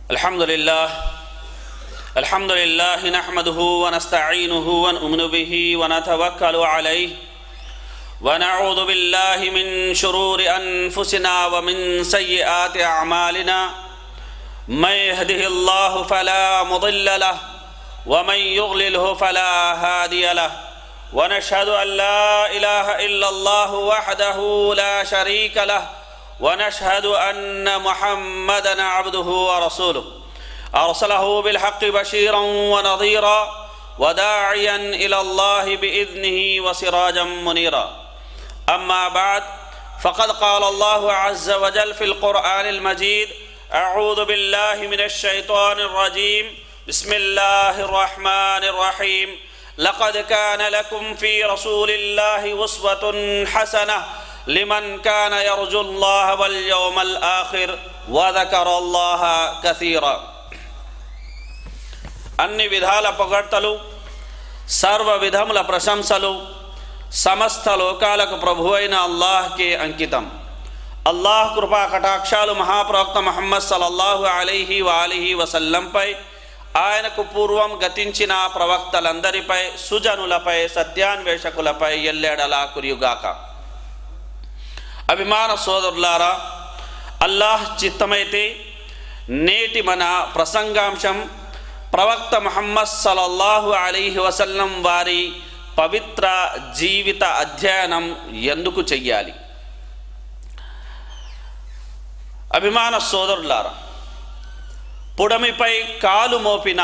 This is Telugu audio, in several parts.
الحمد لله الحمد لله نحمده ونستعينه ونؤمن به ونتوكل عليه ونعوذ بالله من شرور انفسنا ومن سيئات اعمالنا من يهده الله فلا مضل له ومن يضلله فلا هادي له ونشهد ان لا اله الا الله وحده لا شريك له ونشهد ان محمدا عبده ورسوله ارسله بالحق بشيرا ونظيرا وداعيا الى الله باذنه وسراجا منيرا اما بعد فقد قال الله عز وجل في القران المجيد اعوذ بالله من الشيطان الرجيم بسم الله الرحمن الرحيم لقد كان لكم في رسول الله اسوه حسنه لمن كان يرجو الله واليوم الآخر وذكر الله كثيرا అన్ని విధాల పొగడ్తలు సర్వ విధముల ప్రశంసలు సమస్త లోకాలకు ప్రభు అయిన అల్లాహ్కే అంకితం అల్లాహ్ కృపా కటాక్షాలు మహాప్రవక్త మహమ్మద్ సల్లల్లాహు అలీహి వాలిహి వసల్లంపై ఆయనకు పూర్వం గతించిన ప్రవక్తలందరిపై సుజనులపై సత్యాన్వేషకులపై ఎల్లేడలా కురియుగాక అభిమాన సోదరులారా అల్లాహ్ చిత్తమైతే నేటి మన ప్రసంగాంశం ప్రవక్త మహమ్మద్ సలల్లాహు అలీహి వసల్లం వారి పవిత్ర జీవిత అధ్యయనం ఎందుకు చెయ్యాలి అభిమాన సోదరులారా పుడమిపై కాలు మోపిన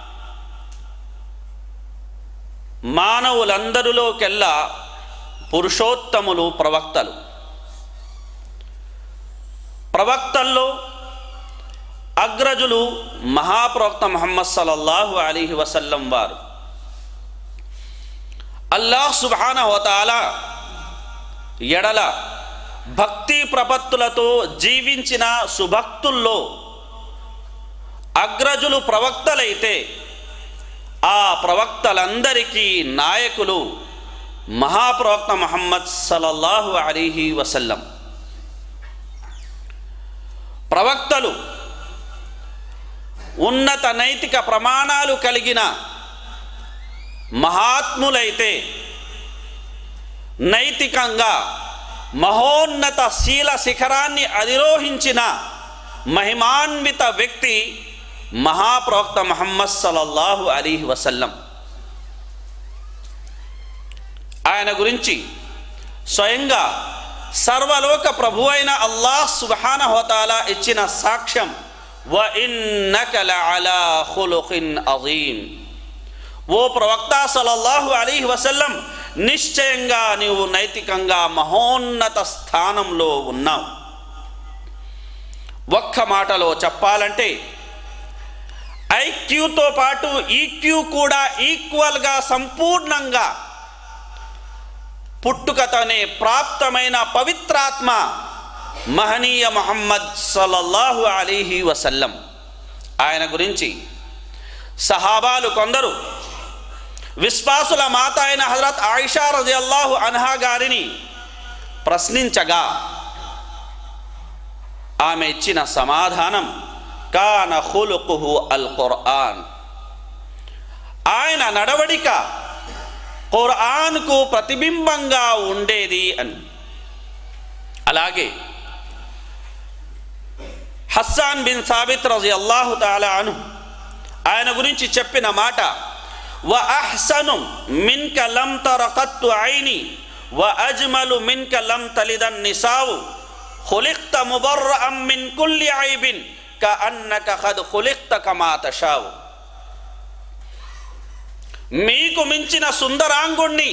మానవులందరిలోకెల్లా పురుషోత్తములు ప్రవక్తలు ప్రవక్తల్లో అగ్రజులు మహాప్రవక్త మహమ్మద్ సల్లల్లాహు అలీహి వసల్లం వారు అల్లాహ్ సుబాన హోతాల ఎడల భక్తి ప్రపత్తులతో జీవించిన సుభక్తుల్లో అగ్రజులు ప్రవక్తలైతే ఆ ప్రవక్తలందరికీ నాయకులు మహాప్రవక్త మహమ్మద్ సల్లల్లాహు అలీహి వసల్లం ప్రవక్తలు ఉన్నత నైతిక ప్రమాణాలు కలిగిన మహాత్ములైతే నైతికంగా మహోన్నత శీల శిఖరాన్ని అధిరోహించిన మహిమాన్విత వ్యక్తి మహాప్రవక్త మహమ్మద్ సల్లల్లాహు అలీహి వసల్లం ఆయన గురించి స్వయంగా సర్వలోక ప్రభు అయిన అల్లాహ్ సుబాన హోతాలా ఇచ్చిన సాక్ష్యం వ ఇన్నకల అలా ఖులుఖిన్ అజీం ఓ ప్రవక్త సలల్లాహు అలీహి వసల్లం నిశ్చయంగా నీవు నైతికంగా మహోన్నత స్థానంలో ఉన్నావు ఒక్క మాటలో చెప్పాలంటే ఐక్యూతో పాటు ఈక్యూ కూడా ఈక్వల్గా సంపూర్ణంగా పుట్టుకతోనే ప్రాప్తమైన పవిత్రాత్మ మహనీయ మహమ్మద్ సల్లల్లాహు అలీహి వసల్లం ఆయన గురించి సహాబాలు కొందరు విశ్వాసుల మాత అయిన హజరత్ ఆయిషా రజల్లాహు అన్హా గారిని ప్రశ్నించగా ఆమె ఇచ్చిన సమాధానం కాన హులుకుహు అల్ ఖుర్ఆన్ ఆయన నడవడిక ఖురాన్కు ప్రతిబింబంగా ఉండేది అని అలాగే హస్సాన్ బిన్ సాబిత్ రజి అల్లాహు తాలా అను ఆయన గురించి చెప్పిన మాట వ అహ్సను మిన్క లం తరకత్తు ఐని వ అజ్మలు మిన్క లం తలిదన్ నిసావు ఖులిక్త ముబర్రఅం మిన్ కుల్లి ఐబిన్ క అన్నక ఖద్ ఖులిక్త కమా తషావు మీకు మించిన సుందరాంగుణ్ణి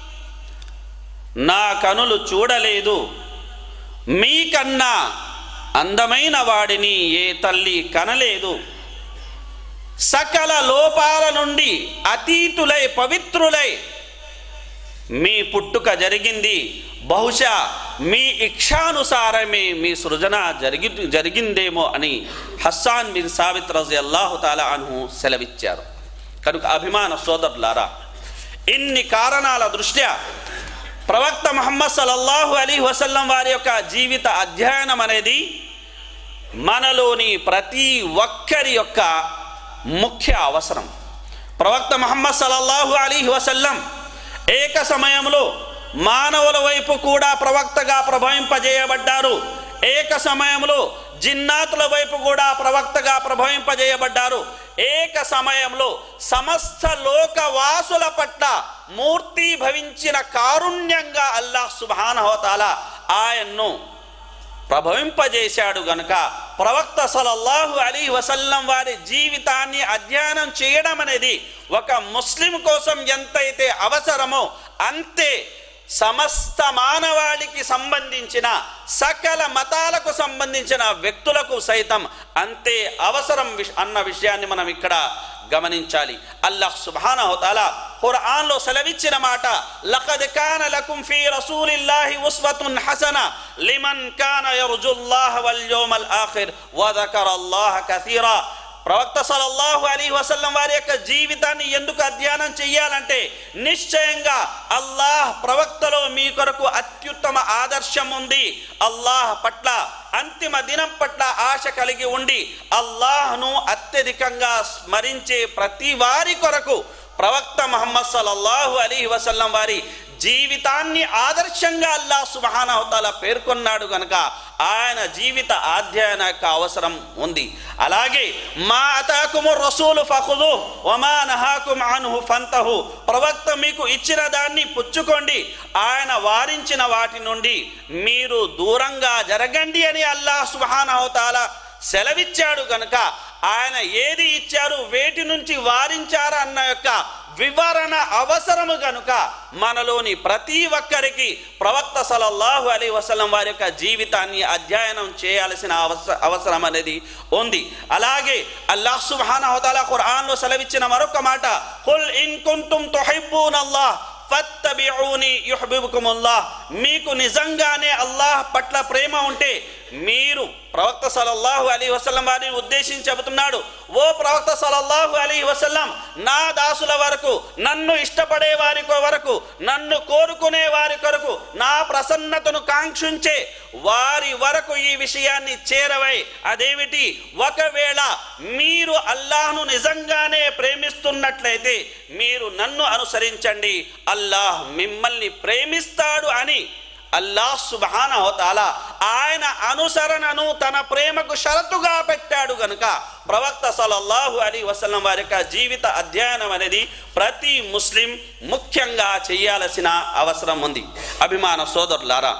నా కనులు చూడలేదు మీకన్నా అందమైన వాడిని ఏ తల్లి కనలేదు సకల లోపాల నుండి అతీతులై పవిత్రులై మీ పుట్టుక జరిగింది బహుశా మీ ఇక్షానుసారమే మీ సృజన జరిగి జరిగిందేమో అని హస్సాన్ బిన్ సాబిత్ రజి అల్లాహు తాలా అను సెలవిచ్చారు కనుక అభిమాన సోదరులారా ఇన్ని కారణాల దృష్ట్యా ప్రవక్త మహమ్మద్ సల్లల్లాహు అలీ వసల్లం వారి యొక్క జీవిత అధ్యయనం అనేది మనలోని ప్రతి ఒక్కరి యొక్క ముఖ్య అవసరం ప్రవక్త మహమ్మద్ సల్లల్లాహు అలీహి వసల్లం ఏక సమయంలో మానవుల వైపు కూడా ప్రవక్తగా ప్రభవింపజేయబడ్డారు ఏక సమయంలో జిన్నాతుల వైపు కూడా ప్రవక్తగా ప్రభవింపజేయబడ్డారు ఏక సమయంలో సమస్త లోకవాసుల పట్ల మూర్తి భవించిన కారుణ్యంగా అల్లాహ్ సుబానహోతాల ఆయన్ను ప్రభవింపజేశాడు గనుక ప్రవక్త సలల్లాహు అలీ వసల్లం వారి జీవితాన్ని అధ్యయనం చేయడం అనేది ఒక ముస్లిం కోసం ఎంతైతే అవసరమో అంతే సమస్త మానవాళికి సంబంధించిన సకల మతాలకు సంబంధించిన వ్యక్తులకు సైతం అంతే అవసరం విష- అన్న విషయాన్ని మనం ఇక్కడ గమనించాలి అల్లాహ్ సుబ్హానహు తాలా ఖురాన్లో సెలవిచ్చిన మాట లఖద్ కాన లకుం ఫీ రసూలిల్లాహి ఉస్వతున్ హసన లిమన్ కాన యర్జుల్లాహ వల్ యౌమల్ ఆఖిర్ వ దకరల్లాహ కసీరా ప్రవక్త సలల్లాహు అలీ వసల్లం వారి యొక్క జీవితాన్ని ఎందుకు అధ్యయనం చెయ్యాలంటే నిశ్చయంగా అల్లాహ్ ప్రవక్తలో మీ కొరకు అత్యుత్తమ ఆదర్శం ఉంది అల్లాహ్ పట్ల అంతిమ దినం పట్ల ఆశ కలిగి ఉండి అల్లాహ్ను అత్యధికంగా స్మరించే ప్రతి వారి కొరకు ప్రవక్త మహమ్మద్ సల్లల్లాహు అలీ వసల్లం వారి జీవితాన్ని ఆదర్శంగా అల్లాహ్ సుబహానహుతాల పేర్కొన్నాడు గనక ఆయన జీవిత అధ్యయన యొక్క అవసరం ఉంది అలాగే మా అతాకుము రసూలు ఫఖుదు వమా నహాకుం అన్హు ఫంతహు ప్రవక్త మీకు ఇచ్చిన దాన్ని పుచ్చుకోండి ఆయన వారించిన వాటి నుండి మీరు దూరంగా జరగండి అని అల్లాహ్ సుబహానహుతాల సెలవిచ్చాడు గనుక ఆయన ఏది ఇచ్చారు వేటి నుంచి వారించారు అన్న యొక్క వివరణ అవసరము గనుక మనలోని ప్రతి ఒక్కరికి ప్రవక్త సలల్లాహు అలీ వసలం వారి యొక్క జీవితాన్ని అధ్యయనం చేయాల్సిన అవస అవసరం అనేది ఉంది అలాగే అల్లాహ్ సుబ్హానహు వతఆలా ఖురాన్లో సెలవిచ్చిన మరొక మాట కుల్ ఇన్ కుంతుం తుహిబ్బూనల్లాహ్ ఫత్తబిఊని యుహ్బిబుకుముల్లాహ్ మీకు నిజంగానే అల్లాహ్ పట్ల ప్రేమ ఉంటే మీరు ప్రవక్త సలల్లాహు అలీ వసల్లం వారిని ఉద్దేశించి చెబుతున్నాడు ఓ ప్రవక్త సలల్లాహు అలీ వసల్లం నా దాసుల వరకు నన్ను ఇష్టపడే వారి వరకు నన్ను కోరుకునే వారి కొరకు నా ప్రసన్నతను కాంక్షించే వారి వరకు ఈ విషయాన్ని చేరవై అదేమిటి ఒకవేళ మీరు అల్లాహ్ను నిజంగానే ప్రేమిస్తున్నట్లయితే మీరు నన్ను అనుసరించండి అల్లాహ్ మిమ్మల్ని ప్రేమిస్తాడు అని అల్లాహ్ సుబ్హానహు తాలా ఆయన అనుసరణను తన ప్రేమకు షరతుగా పెట్టాడు గనుక ప్రవక్త సల్లల్లాహు అలీ వసల్లం వారి యొక్క జీవిత అధ్యయనం అనేది ప్రతి ముస్లిం ముఖ్యంగా చేయాల్సిన అవసరం ఉంది అభిమాన సోదరులారా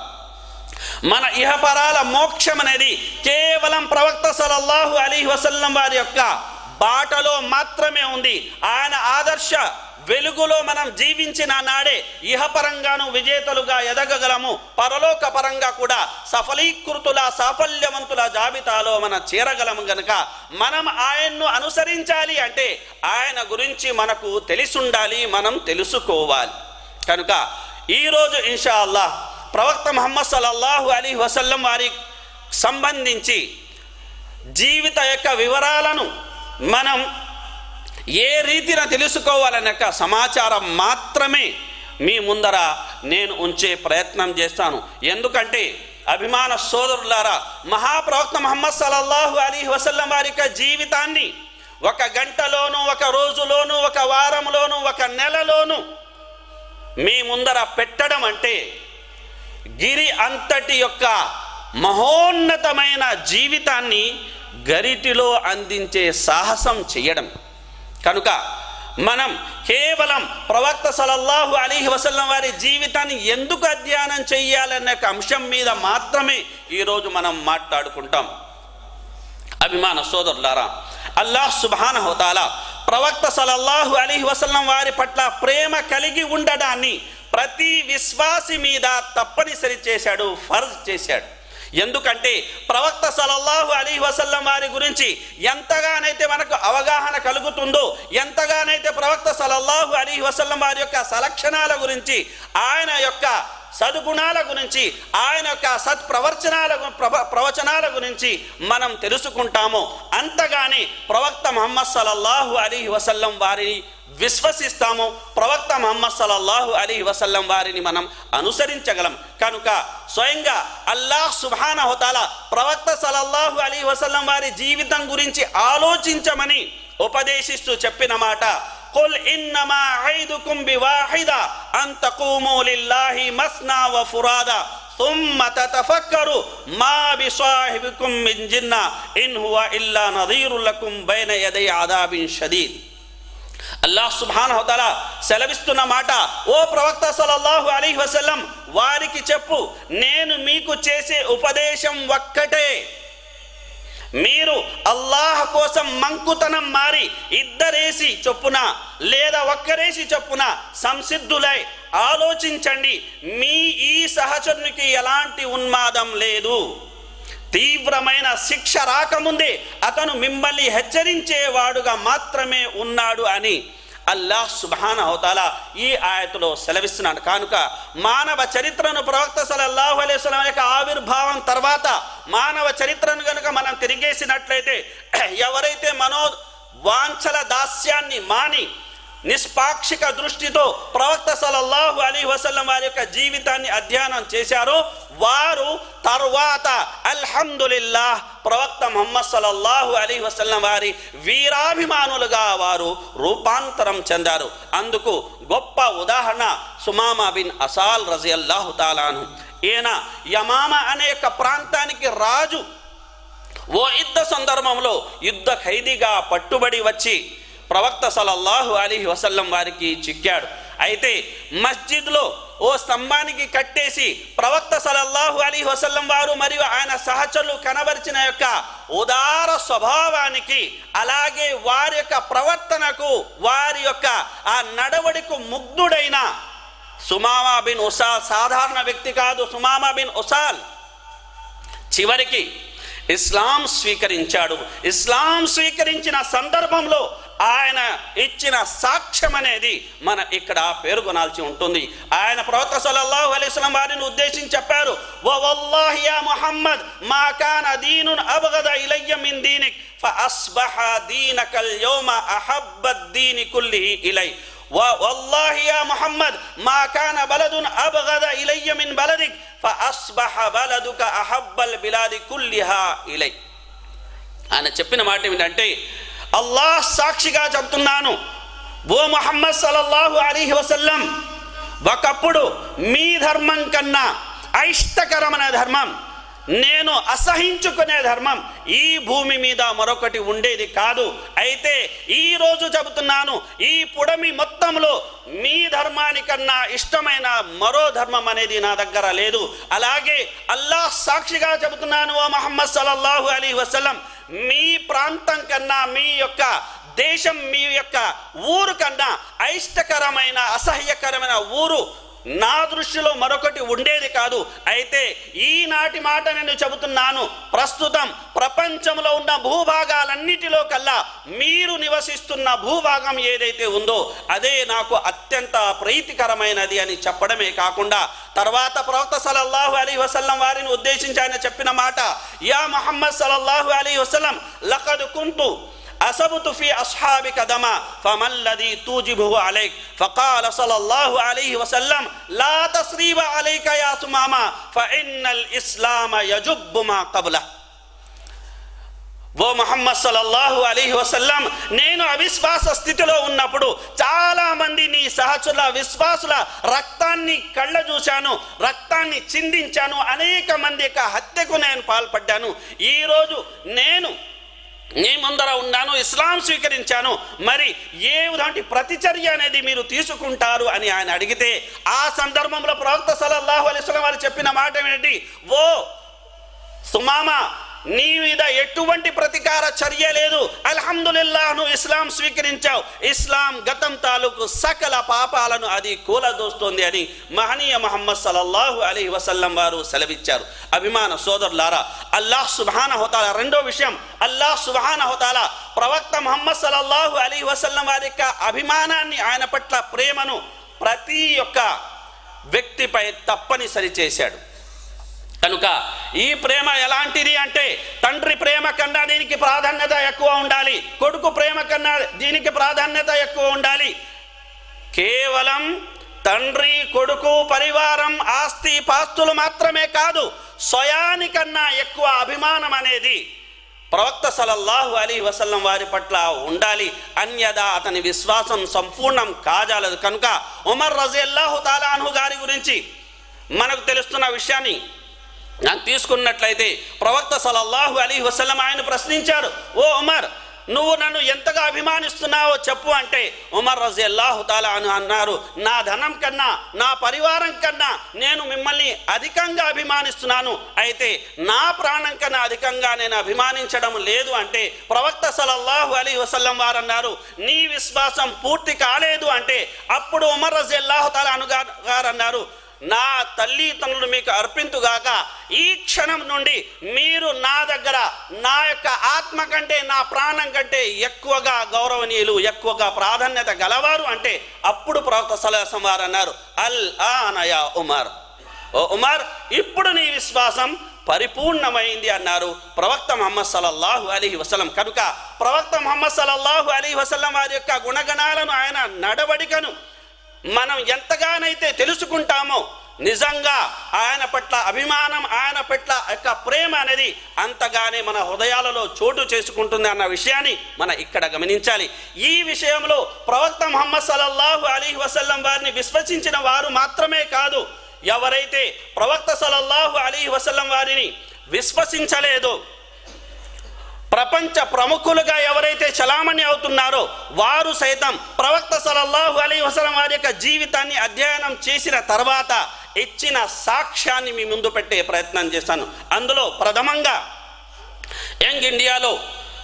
మన ఇహపరాల మోక్షం అనేది కేవలం ప్రవక్త సలల్లాహు అలీ వసల్లం వారి యొక్క బాటలో మాత్రమే ఉంది ఆయన ఆదర్శ వెలుగులో మనం జీవించిన నాడే ఇహపరంగాను విజేతలుగా ఎదగగలము పరలోక పరంగా కూడా సఫలీకృతుల సాఫల్యవంతుల జాబితాలో మనం చేరగలము గనుక మనం ఆయన్ను అనుసరించాలి అంటే ఆయన గురించి మనకు తెలిసుండాలి మనం తెలుసుకోవాలి కనుక ఈరోజు ఇన్షా అల్లాహ్ ప్రవక్త మహమ్మద్ సల్లల్లాహు అలీ వసల్లం వారి సంబంధించి జీవిత యొక్క వివరాలను మనం ఏ రీతిన తెలుసుకోవాలనే యొక్క సమాచారం మాత్రమే మీ ముందర నేను ఉంచే ప్రయత్నం చేస్తాను ఎందుకంటే అభిమాన సోదరులారా మహాప్రవక్త మహమ్మద్ సల్లల్లాహు అలీ వసల్లం వారి యొక్క జీవితాన్ని ఒక గంటలోను ఒక రోజులోను ఒక వారంలోను ఒక నెలలోను మీ ముందర పెట్టడం అంటే గిరి అంతటి యొక్క మహోన్నతమైన జీవితాన్ని గరిటిలో అందించే సాహసం చేయడం కనుక మనం కేవలం ప్రవక్త సలల్లాహు అలీహి వసల్లం వారి జీవితాన్ని ఎందుకు అధ్యయనం చెయ్యాలనే ఒక అంశం మీద మాత్రమే ఈరోజు మనం మాట్లాడుకుంటాం అభిమాన సోదరులారా అల్లాహ్ సుబాన హోతాలా ప్రవక్త సలల్లాహు అలీహి వసల్లం వారి పట్ల ప్రేమ కలిగి ఉండడాన్ని ప్రతి విశ్వాసి మీద తప్పనిసరి చేశాడు ఫర్జ్ చేశాడు ఎందుకంటే ప్రవక్త సలల్లాహు అలీ వసల్లం వారి గురించి ఎంతగానైతే మనకు అవగాహన కలుగుతుందో ఎంతగానైతే ప్రవక్త సలల్లాహు అలీ వసల్లం వారి యొక్క సలక్షణాల గురించి ఆయన యొక్క సద్గుణాల గురించి ఆయన యొక్క సత్ప్రవర్చనాల గు- ప్రవ- ప్రవచనాల గురించి మనం తెలుసుకుంటామో అంతగానే ప్రవక్త ముహమ్మద్ సల్లల్లాహు అలీ వసల్లం వారి విశ్వసిస్తాము ప్రవక్త మహమ్మద్ సల్లల్లాహు అలీ వసల్లం వారిని మనం అనుసరించగలం కనుక స్వయంగా అల్లాహ్ సుభాన హోతాల ప్రవక్త సల్లల్లాహు అలీ వసల్లం వారి జీవితం గురించి ఆలోచించమని ఉపదేశిస్తూ చెప్పిన మాట قل إنما أعيدكم بواحدة أن تقوموا لله مثنى وفرادا ثم تتفكروا ما بصاحبكم من جنة إن هو إلا نظير لكم بين يدي عذاب شديد అల్లాహ్ సుబ్హానహుతల సెలవిస్తున్న మాట ఓ ప్రవక్త సల్లల్లాహు అలైహి వసల్లం వారికి చెప్పు నేను మీకు చేసే ఉపదేశం ఒక్కటే మీరు అల్లాహ్ కోసం మంకుతనం మారి ఇద్దరేసి చొప్పున లేదా ఒక్కరేసి చొప్పున సంసిద్ధులై ఆలోచించండి మీ ఈ సహచరునికి ఎలాంటి ఉన్మాదం లేదు తీవ్రమైన శిక్ష రాకముందే అతను మిమ్మల్ని హెచ్చరించేవాడుగా మాత్రమే ఉన్నాడు అని అల్లాహ్ సుబాన హోతాల ఈ ఆయతలో సెలవిస్తున్నాడు కనుక మానవ చరిత్రను ప్రవక్త సలల్లాహు అలైస్లం యొక్క ఆవిర్భావం తర్వాత మానవ చరిత్రను కనుక మనం తిరిగేసినట్లయితే ఎవరైతే మనో వాంఛల దాస్యాన్ని మాని నిష్పాక్షిక దృష్టితో ప్రవక్త సలల్లాహు అలీ వసల్లం వారి యొక్క జీవితాన్ని అధ్యయనం చేశారో వారు తర్వాత అల్హమ్దులిల్లాహ్ ప్రవక్త ముహమ్మద్ సల్లల్లాహు అలీ వసల్లం వారి వీరాభిమానులుగా వారు రూపాంతరం చెందారు అందుకు గొప్ప ఉదాహరణ సుమామా బిన్ అసాల్ రజియల్లాహు తాలాను ఈయన యమామ అనే యొక్క ప్రాంతానికి రాజు ఓ యుద్ధ సందర్భంలో యుద్ధ ఖైదీగా పట్టుబడి వచ్చి ప్రవక్త సలల్లాహు అలీ వసల్లం వారికి చిక్కాడు అయితే మస్జిద్లో ఓ స్తంభానికి కట్టేసి ప్రవక్త సలల్లాహు అలీ వసల్లం వారు మరియు ఆయన సహచరులు కనబరిచిన యొక్క ఉదార స్వభావానికి అలాగే వారి యొక్క ప్రవర్తనకు వారి యొక్క ఆ నడవడికు ముగ్ధుడైన సుమామా బిన్ ఉసాల్ సాధారణ వ్యక్తి కాదు సుమామా బిన్ ఉసాల్ చివరికి ఇస్లాం స్వీకరించాడు ఇస్లాం స్వీకరించిన సందర్భంలో ఆయన ఇచ్చిన సాక్ష్యం అనేది మన ఇక్కడ పేర్కొనాల్సి ఉంటుంది ఆయన ప్రవక్త సల్లల్లాహు అలైహి వసల్లం వారిని ఉద్దేశించి చెప్పారు ఓ వల్లాహి యా ముహమ్మద్ మా కాన దీనున్ అబగద ఇలయ్య మిన్ దీనిక్ ఫఅస్బహ దీనకల్ యౌమ అహబ్బద్ దీని కుల్లిహి ఇలై والله يا محمد ما كان بلد أبغض إلي من بلدك فأصبح بلدك أحب البلاد كلها إلي ఆయన చెప్పిన మాట ఏమిటంటే అల్లాహ్ సాక్షిగా చెబుతున్నాను ఓ ముహమ్మద్ సల్లల్లాహు అలీహి వసల్లం ఒకప్పుడు మీ ధర్మం కన్నా అయిష్టకరమైన ధర్మం నేను అసహించుకునే ధర్మం ఈ భూమి మీద మరొకటి ఉండేది కాదు అయితే ఈ రోజు చెబుతున్నాను ఈ పుడమి మొత్తంలో మీ ధర్మానికన్నా ఇష్టమైన మరో ధర్మం అనేది నా దగ్గర లేదు అలాగే అల్లాహ్ సాక్షిగా చెబుతున్నాను ఓ మహమ్మద్ సల్లల్లాహు అలీ వసల్లం మీ ప్రాంతం కన్నా మీ యొక్క దేశం మీ యొక్క ఊరు కన్నా అయిష్టకరమైన అసహ్యకరమైన ఊరు నా దృష్టిలో మరొకటి ఉండేది కాదు అయితే ఈనాటి మాట నేను చెబుతున్నాను ప్రస్తుతం ప్రపంచంలో ఉన్న భూభాగాలన్నిటిలో కల్లా మీరు నివసిస్తున్న భూభాగం ఏదైతే ఉందో అదే నాకు అత్యంత ప్రీతికరమైనది అని చెప్పడమే కాకుండా తర్వాత ప్రవక్త సలల్లాహు అలీ వసల్లం వారిని ఉద్దేశించి ఆయన చెప్పిన మాట యా మహమ్మద్ సలల్లాహు అలీ వసల్లం లఖద్ కుంతు أصبت في أصحابك دما فما الذي توجبه عليك فقال صلى الله عليه وسلم لا تصريب عليك يا سماما فإن الإسلام يجب ما قبله ఓ మహమ్మద్ సల్లల్లాహు అలీహి వసల్లం నేను అవిశ్వాస స్థితిలో ఉన్నప్పుడు చాలా మంది నీ సహచుల విశ్వాసుల రక్తాన్ని కళ్ళ చూశాను రక్తాన్ని చిందించాను అనేక మంది యొక్క హత్యకు నేను పాల్పడ్డాను ఈరోజు నేను నీ ముందర ఉన్నాను ఇస్లాం స్వీకరించాను మరి ఏ విధంటి ప్రతిచర్య అనేది మీరు తీసుకుంటారు అని ఆయన అడిగితే ఆ సందర్భంలో ప్రవక్త సలల్లాహు అలైస్లం వారు చెప్పిన మాట ఏంటి ఓ సుమామా నీ మీద ఎటువంటి ప్రతీకార చర్య లేదు అల్హమ్దుల్లా నువ్వు ఇస్లాం స్వీకరించావు ఇస్లాం గతం తాలూకు సకల పాపాలను అది కూలదోస్తుంది అని మహనీయ మహమ్మద్ సల్లల్లాహు అలీ వసల్లం వారు సెలవిచ్చారు అభిమాన సోదరులారా అల్లాహ్ సుబాన హోతాల రెండో విషయం అల్లాహ్ సుబాన హోతాల ప్రవక్త మహమ్మద్ సల్లల్లాహు అలీ వసల్లం వారి యొక్క అభిమానాన్ని ఆయన పట్ల ప్రేమను ప్రతి ఒక్క వ్యక్తిపై తప్పనిసరి చేశాడు కనుక ఈ ప్రేమ ఎలాంటిది అంటే తండ్రి ప్రేమ కన్నా దీనికి ప్రాధాన్యత ఎక్కువ ఉండాలి కొడుకు ప్రేమ కన్నా దీనికి ప్రాధాన్యత ఎక్కువ ఉండాలి కేవలం తండ్రి కొడుకు పరివారం ఆస్తి పాస్తులు మాత్రమే కాదు స్వయానికన్నా ఎక్కువ అభిమానం అనేది ప్రవక్త సలల్లాహు అలీ వసల్లం వారి పట్ల ఉండాలి అన్యదా అతని విశ్వాసం సంపూర్ణం కాజాలదు కనుక ఉమర్ రజల్లాహు తాలాను గారి గురించి మనకు తెలుస్తున్న విషయాన్ని నాకు తీసుకున్నట్లయితే ప్రవక్త సలల్లాహు అలీ వసల్లం ఆయన ప్రశ్నించారు ఓ ఉమర్ నువ్వు నన్ను ఎంతగా అభిమానిస్తున్నావో చెప్పు అంటే ఉమర్ రజల్లాహు తాలా అని అన్నారు నా ధనం కన్నా నా పరివారం కన్నా నేను మిమ్మల్ని అధికంగా అభిమానిస్తున్నాను అయితే నా ప్రాణం కన్నా అధికంగా నేను అభిమానించడం లేదు అంటే ప్రవక్త సలల్లాహు అలీ వసల్లం వారు అన్నారు నీ విశ్వాసం పూర్తి కాలేదు అంటే అప్పుడు ఉమర్ రజల్లాహు తాలా అను గారు అన్నారు నా తల్లి తండ్రులు మీకు అర్పింతుగాక ఈ క్షణం నుండి మీరు నా దగ్గర నా యొక్క ఆత్మ కంటే నా ప్రాణం కంటే ఎక్కువగా గౌరవనీయులు ఎక్కువగా ప్రాధాన్యత గలవారు అంటే అప్పుడు ప్రవక్త సలహసం వారు అన్నారు అల్ ఆనయా ఉమర్ ఓ ఉమర్ ఇప్పుడు నీ విశ్వాసం పరిపూర్ణమైంది అన్నారు ప్రవక్త ముహమ్మద్ సల్లల్లాహు అలీ వసలం కనుక ప్రవక్త ముహమ్మద్ సల్లల్లాహు అలీ వసలం వారి యొక్క గుణగణాలను ఆయన నడవడికను మనం ఎంతగానైతే తెలుసుకుంటామో నిజంగా ఆయన పట్ల అభిమానం ఆయన పట్ల యొక్క ప్రేమ అనేది అంతగానే మన హృదయాలలో చోటు చేసుకుంటుంది అన్న విషయాన్ని మన ఇక్కడ గమనించాలి ఈ విషయంలో ప్రవక్త ముహమ్మద్ సల్లల్లాహు అలీ వసల్లం వారిని విశ్వసించిన వారు మాత్రమే కాదు ఎవరైతే ప్రవక్త సల్లల్లాహు అలీ వసల్లం వారిని విశ్వసించలేదో ప్రపంచ ప్రముఖులుగా ఎవరైతే చలామణి అవుతున్నారో వారు సైతం ప్రవక్త సలల్లాహు అలీ వసలం వారి యొక్క జీవితాన్ని అధ్యయనం చేసిన తర్వాత ఇచ్చిన సాక్ష్యాన్ని మీ ముందు పెట్టే ప్రయత్నం చేస్తాను అందులో ప్రథమంగా యంగ్ ఇండియాలో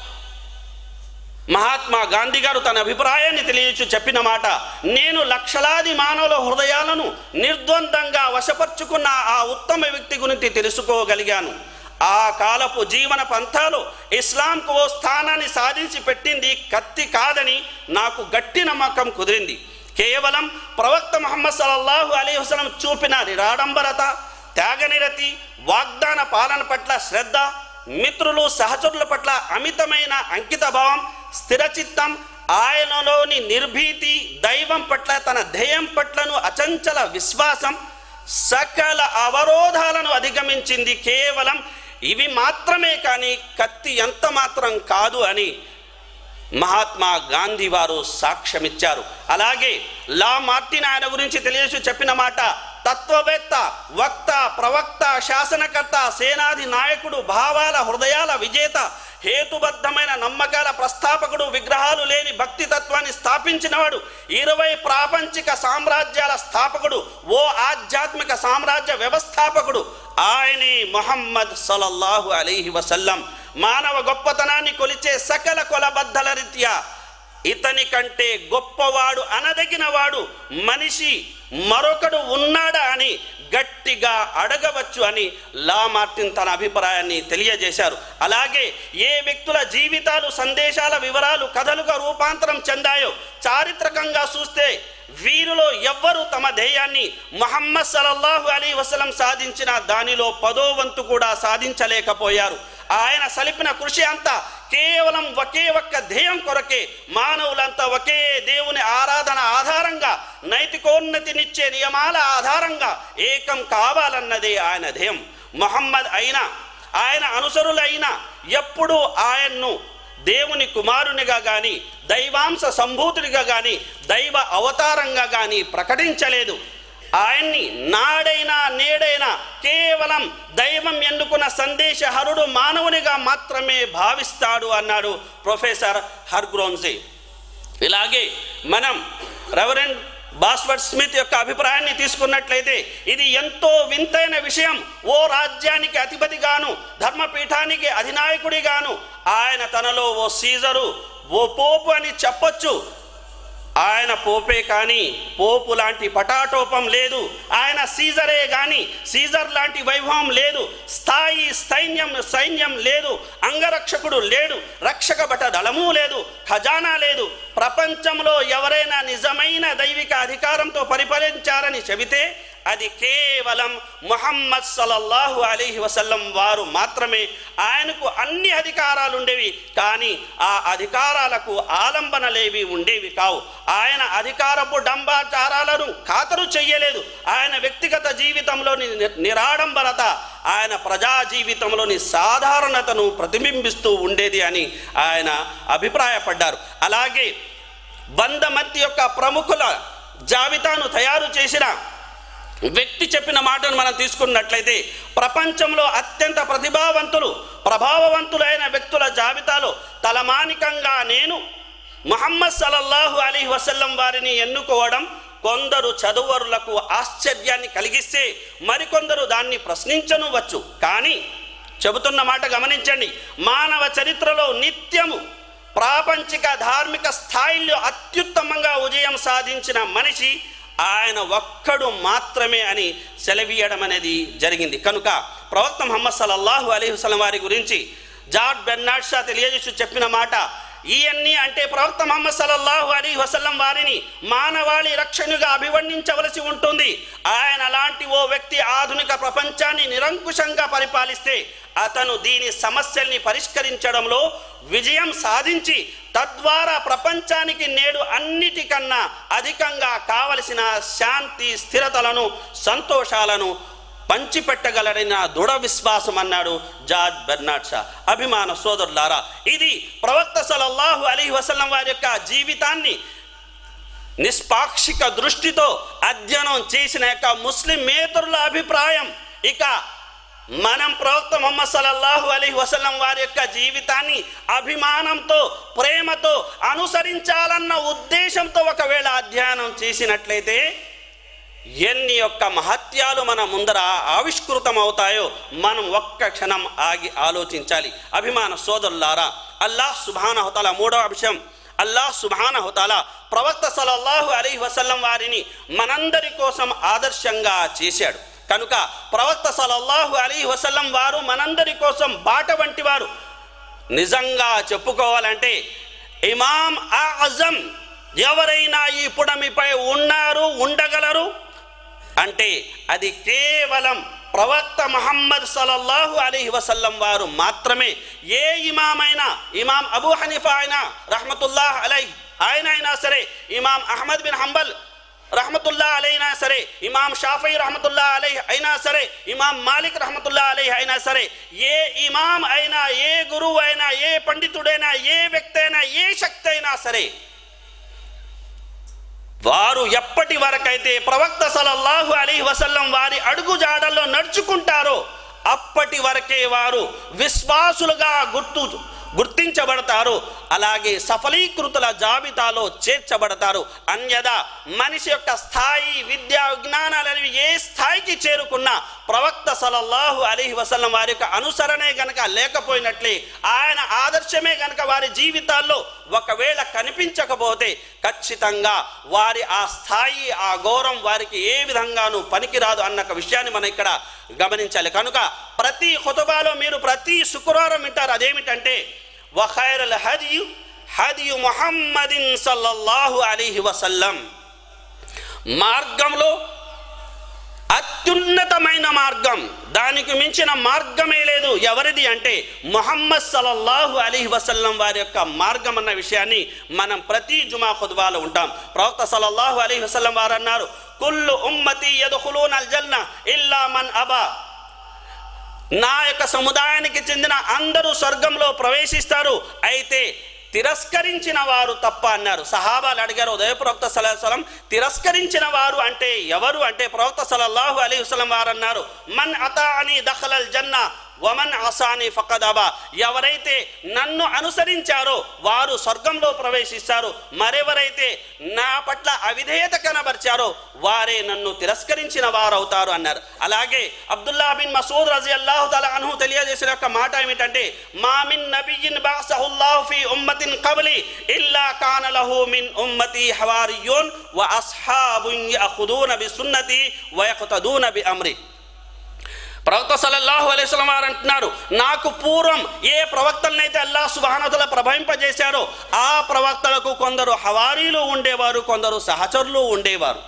మహాత్మా గాంధీ గారు తన అభిప్రాయాన్ని తెలియచు చెప్పిన మాట నేను లక్షలాది మానవుల హృదయాలను నిర్ద్వందంగా వశపరుచుకున్న ఆ ఉత్తమ వ్యక్తి గురించి తెలుసుకోగలిగాను ఆ కాలపు జీవన పంథాలు ఇస్లాంకు ఓ స్థానాన్ని సాధించి పెట్టింది కత్తి కాదని నాకు గట్టి నమ్మకం కుదిరింది కేవలం ప్రవక్త ముహమ్మద్ సల్లల్లాహు అలీ వసలం చూపిన నిరాడంబరత త్యాగనిరతి వాగ్దాన పాలన పట్ల శ్రద్ధ మిత్రులు సహచరుల పట్ల అమితమైన అంకితభావం స్థిరచిత్తం ఆయనలోని నిర్భీతి దైవం పట్ల తన ధ్యేయం పట్లను అచంచల విశ్వాసం సకల అవరోధాలను అధిగమించింది కేవలం ఇవి మాత్రమే కానీ కత్తి ఎంత మాత్రం కాదు అని మహాత్మా గాంధీ వారు సాక్ష్యమిచ్చారు అలాగే లా మార్టిన్ ఆయన గురించి తెలియచు చెప్పిన మాట తత్వవేత్త వక్త ప్రవక్త శాసనకర్త సేనాధి నాయకుడు భావాల హృదయాల విజేత హేతుబద్ధమైన నమ్మకాల ప్రస్థాపకుడు విగ్రహాలు లేని భక్తి తత్వాన్ని స్థాపించినవాడు ఇరవై ప్రాపంచిక సామ్రాజ్యాల స్థాపకుడు ఓ ఆధ్యాత్మిక సామ్రాజ్య వ్యవస్థాపకుడు ఆయనే మొహమ్మద్ సల్లల్లాహు అలీహి వసల్లం మానవ గొప్పతనాన్ని కొలిచే సకల కొలబద్దల రీత్యా ఇతని కంటే గొప్పవాడు అనదగినవాడు మనిషి మరొకడు ఉన్నాడా అని గట్టిగా అడగవచ్చు అని లా మార్టిన్ తన అభిప్రాయాన్ని తెలియజేశారు అలాగే ఏ వ్యక్తుల జీవితాలు సందేశాల వివరాలు కథలుగా రూపాంతరం చెందాయో చారిత్రకంగా చూస్తే వీరిలో ఎవ్వరూ తమ ధ్యేయాన్ని మహమ్మద్ సల్లల్లాహు అలీ వసలం సాధించిన దానిలో పదో వంతు కూడా సాధించలేకపోయారు ఆయన సలిపిన కృషి అంతా కేవలం ఒకే ఒక్క ధ్యేయం కొరకే మానవులంతా ఒకే దేవుని ఆరాధన ఆధారంగా నైతికోన్నతినిచ్చే నియమాల ఆధారంగా ఏకం కావాలన్నదే ఆయన ధ్యేయం మొహమ్మద్ అయినా ఆయన అనుసరులైనా ఎప్పుడూ ఆయన్ను దేవుని కుమారునిగా కానీ దైవాంశ సంభూతుడిగా కానీ దైవ అవతారంగా కానీ ప్రకటించలేదు ఆయన్ని నాడైనా నేడైనా కేవలం దైవం ఎన్నుకున్న సందేశహరుడు మానవునిగా మాత్రమే భావిస్తాడు అన్నాడు ప్రొఫెసర్ హర్గ్రోన్జీ ఇలాగే మనం రెవరెండ్ బాస్వర్డ్ స్మిత్ యొక్క అభిప్రాయాన్ని తీసుకున్నట్లయితే ఇది ఎంతో వింతైన విషయం ఓ రాజ్యానికి అధిపతిగాను ధర్మపీఠానికి అధినాయకుడిగాను ఆయన తనలో ఓ సీజరు ఓ పోపు అని చెప్పొచ్చు ఆయన పోపే కానీ పోపు లాంటి పటాటోపం లేదు ఆయన సీజరే కానీ సీజర్ లాంటి వైభవం లేదు స్థాయి సైన్యం సైన్యం లేదు అంగరక్షకుడు లేడు రక్షక భట దళము లేదు ఖజానా లేదు ప్రపంచంలో ఎవరైనా నిజమైన దైవిక అధికారంతో పరిపాలించారని చెబితే అది కేవలం ముహమ్మద్ సల్లల్లాహు అలీహి వసల్లం వారు మాత్రమే ఆయనకు అన్ని అధికారాలు ఉండేవి కానీ ఆ అధికారాలకు ఆలంబనలేవి ఉండేవి కావు ఆయన అధికారపు డంబాచారాలను ఖాతరు చెయ్యలేదు ఆయన వ్యక్తిగత జీవితంలోని ని- నిరాడంబరత ఆయన ప్రజా జీవితంలోని సాధారణతను ప్రతిబింబిస్తూ ఉండేది అని ఆయన అభిప్రాయపడ్డారు అలాగే వంద మంది యొక్క ప్రముఖుల జాబితాను తయారు చేసిన వ్యక్తి చెప్పిన మాటను మనం తీసుకున్నట్లయితే ప్రపంచంలో అత్యంత ప్రతిభావంతులు ప్రభావవంతులైన వ్యక్తుల జాబితాలో తలమానికంగా నేను ముహమ్మద్ సల్లల్లాహు అలీ వసల్లం వారిని ఎన్నుకోవడం కొందరు చదువరులకు ఆశ్చర్యాన్ని కలిగిస్తే మరికొందరు దాన్ని ప్రశ్నించనువచ్చు కానీ చెబుతున్న మాట గమనించండి మానవ చరిత్రలో నిత్యము ప్రాపంచిక ధార్మిక స్థాయిలో అత్యుత్తమంగా విజయం సాధించిన మనిషి ఆయన ఒక్కడు మాత్రమే అని సెలవీయడం అనేది జరిగింది కనుక ప్రవక్త ముహమ్మద్ సల్లల్లాహు అలీ వసలం వారి గురించి జార్డ్ బెర్నాడ్ షా తెలియజేసి చెప్పిన మాట ఇవన్నీ అంటే ప్రవక్త ముహమ్మద్ సల్లల్లాహు అలీ వసల్లం వారిని మానవాళి రక్షణగా అభివర్ణించవలసి ఉంటుంది ఆయన లాంటి ఓ వ్యక్తి ఆధునిక ప్రపంచాన్ని నిరంకుశంగా పరిపాలిస్తే అతను దీని సమస్యల్ని పరిష్కరించడంలో విజయం సాధించి తద్వారా ప్రపంచానికి నేడు అన్నిటికన్నా అధికంగా కావలసిన శాంతి స్థిరతలను సంతోషాలను పంచిపెట్టగలడని నా దృఢ విశ్వాసం అన్నాడు జార్జ్ బెర్నాడ్ షా అభిమాన సోదరులారా ఇది ప్రవక్త సలల్లాహు అలీ వసల్లం వారి యొక్క జీవితాన్ని నిష్పాక్షిక దృష్టితో అధ్యయనం చేసిన యొక్క ముస్లిం మేతరుల అభిప్రాయం ఇక మనం ప్రవక్త మొహమ్మద్ సల్లల్లాహు అలీ వసల్లం వారి యొక్క జీవితాన్ని అభిమానంతో ప్రేమతో అనుసరించాలన్న ఉద్దేశంతో ఒకవేళ అధ్యయనం చేసినట్లయితే ఎన్ని యొక్క మహత్యాలు మన ముందర ఆవిష్కృతం అవుతాయో మనం ఒక్క క్షణం ఆగి ఆలోచించాలి అభిమాన సోదరులారా అల్లాహ్ సుబానహుతాల మూడవ అంశం అల్లాహ్ సుబానహుతాల ప్రవక్త సలల్లాహు అలీ వసల్లం వారిని మనందరి కోసం ఆదర్శంగా చేశాడు కనుక ప్రవక్త సలల్లాహు అలీ వసల్లం వారు మనందరి కోసం బాట వంటి వారు నిజంగా చెప్పుకోవాలంటే ఇమాం ఆజం ఎవరైనా ఈ పుడమిపై ఉన్నారు ఉండగలరు అంటే అది కేవలం ప్రవక్త మహమ్మద్ సల్లల్లాహు అలీహి వసల్లం వారు మాత్రమే ఏ ఇమామైనా ఇమాం అబూ హనీఫా అయినా రహమతుల్లాహ్ అలై ఆయన అయినా సరే ఇమాం అహ్మద్ బిన్ హంబల్ రహమతుల్లా అలైనా సరే ఇమాం షాఫీ రహమతుల్లా అలై అయినా సరే ఇమాం మాలిక్ రహమతుల్లా అలై అయినా సరే ఏ ఇమాం అయినా ఏ గురువు అయినా ఏ పండితుడైనా ఏ వ్యక్తి అయినా ఏ శక్తి అయినా సరే వారు ఎప్పటి వరకైతే ప్రవక్త సలల్లాహు అలీ వసల్లం వారి అడుగు జాడల్లో నడుచుకుంటారో అప్పటి వరకే వారు విశ్వాసులుగా గుర్తు గుర్తించబడతారు అలాగే సఫలీకృతుల జాబితాలో చేర్చబడతారు అన్యదా మనిషి యొక్క స్థాయి విద్యా విజ్ఞానాలు అనేవి ఏ స్థాయికి చేరుకున్నా ప్రవక్త సలల్లాహు అలీహి వసల్లం వారి యొక్క అనుసరణే గనక లేకపోయినట్లే ఆయన ఆదర్శమే గనక వారి జీవితాల్లో ఒకవేళ కనిపించకపోతే ఖచ్చితంగా వారి ఆ స్థాయి ఆ గౌరవం వారికి ఏ విధంగానూ పనికిరాదు అన్న ఒక విషయాన్ని మనం ఇక్కడ గమనించాలి కనుక ప్రతి ఖుతుబాలో మీరు ప్రతి శుక్రవారం వింటారు అదేమిటంటే వఖైరుల్ హదియు హదియు ముహమ్మదిన్ సల్లల్లాహు అలీహి వసల్లం మార్గంలో అత్యున్నతమైన మార్గం దానికి మించిన మార్గమే లేదు ఎవరిది అంటే మొహమ్మద్ సల్లల్లాహు అలీ వసల్లం వారి యొక్క మార్గం అన్న విషయాన్ని మనం ప్రతి జుమా ఖుద్వాలో ఉంటాం ప్రవక్త సల్లల్లాహు అలీ వసల్లం వారు అన్నారు కుల్లు ఉమ్మతి యదుఖులూన అల్ జన్న ఇల్లా మన్ అబా నా యొక్క సముదాయానికి చెందిన అందరూ స్వర్గంలో ప్రవేశిస్తారు అయితే తిరస్కరించిన వారు తప్ప అన్నారు సహాబాలు అడిగారు ఉదయ ప్రవక్త సలం తిరస్కరించిన వారు అంటే ఎవరు అంటే ప్రవక్త సలల్లాహు అలీ వసలం వారు అన్నారు మన్ అతా అని దఖలల్ జన్నా వమన్ అసాని ఫకదబా ఎవరైతే నన్ను అనుసరించారో వారు స్వర్గంలో ప్రవేశిస్తారు మరెవరైతే నా పట్ల అవిధేయత కనబరిచారో వారే నన్ను తిరస్కరించిన వారు అవుతారు అన్నారు అలాగే అబ్దుల్లా బిన్ మసూద్ రజీ అల్లాహు తల అను తెలియజేసిన యొక్క మాట ఏమిటంటే మామిన్ నబియిన్ బాసహుల్లాహు ఫీ ఉమ్మతిన్ కబలి ఇల్లా కాన లహు మిన్ ఉమ్మతి హవారియూన్ వ అస్హాబున్ యఖుదూన బి సున్నతి వ యఖ్తదూన బి అమ్రి ప్రవక్త సల్లల్లాహు అలైస్లం వారు అంటున్నారు నాకు పూర్వం ఏ ప్రవక్తలనైతే అల్లాహ్ సుబానతల ప్రభవింపజేశారో ఆ ప్రవక్తలకు కొందరు హవారీలు ఉండేవారు కొందరు సహచరులు ఉండేవారు